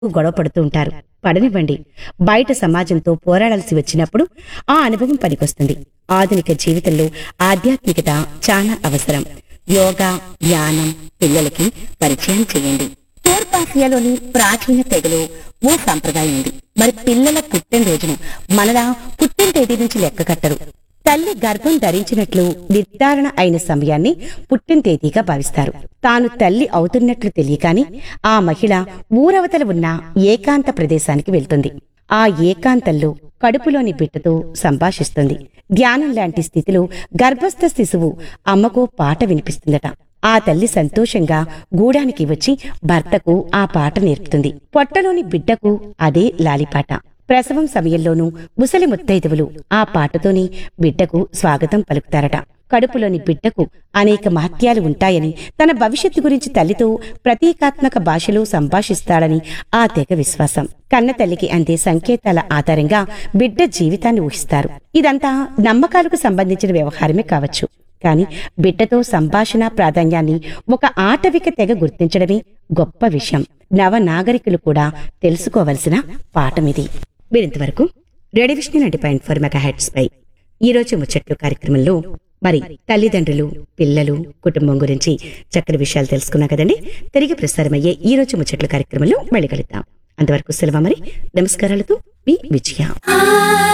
గొడవ పడుతూ ఉంటారు పడనివ్వండి బయట సమాజంతో పోరాడాల్సి వచ్చినప్పుడు ఆ అనుభవం పనికొస్తుంది ఆధునిక జీవితంలో ఆధ్యాత్మికత చాలా అవసరం యోగా ధ్యానం పిల్లలకి పరిచయం చేయండి తూర్పాసియాలోని ప్రాచీన తెగలో ఓ సంప్రదాయం ఉంది మరి పిల్లల పుట్టినరోజును మనలా పుట్టిన తేదీ నుంచి లెక్క కట్టరు తల్లి గర్భం ధరించినట్లు నిర్ధారణ అయిన సమయాన్ని పుట్టిన తేదీగా భావిస్తారు తాను తల్లి అవుతున్నట్లు తెలియకాని ఆ మహిళ ఊరవతల ఉన్న ఏకాంత ప్రదేశానికి వెళ్తుంది ఆ ఏకాంతంలో కడుపులోని బిడ్డతో సంభాషిస్తుంది ధ్యానం లాంటి స్థితిలో గర్భస్థ శిశువు అమ్మకు పాట వినిపిస్తుందట ఆ తల్లి సంతోషంగా గూడానికి వచ్చి భర్తకు ఆ పాట నేర్పుతుంది పొట్టలోని బిడ్డకు అదే లాలిపాట ప్రసవం సమయంలోనూ ముసలి ముత్తైదువులు ఆ పాటతోని బిడ్డకు స్వాగతం పలుకుతారట కడుపులోని బిడ్డకు అనేక మహత్యాలు ఉంటాయని తన భవిష్యత్తు గురించి తల్లితో ప్రతీకాత్మక భాషలో సంభాషిస్తాడని ఆ తెగ విశ్వాసం కన్న తల్లికి అందే సంకేతాల ఆధారంగా బిడ్డ జీవితాన్ని ఊహిస్తారు ఇదంతా నమ్మకాలకు సంబంధించిన వ్యవహారమే కావచ్చు కాని బిడ్డతో సంభాషణ ప్రాధాన్యాన్ని ఒక ఆటవిక తెగ గుర్తించడమే గొప్ప విషయం నవ నాగరికులు కూడా తెలుసుకోవలసిన పాఠమిది మీరింతవరకు radio Vishnu ninety point four mega heads పై ఈ రోజు ముచ్చట్లు కార్యక్రమంలో మరి తల్లిదండ్రులు పిల్లలు కుటుంబం గురించి చక్కని విషయాలు తెలుసుకున్నాం కదండి తిరిగి ప్రసారమయ్యే ఈ రోజు ముచ్చట్లు కార్యక్రమంలో మళ్ళీ కలుద్దాం అంతవరకు సెలవు మరి నమస్కారాలతో మీ విజయ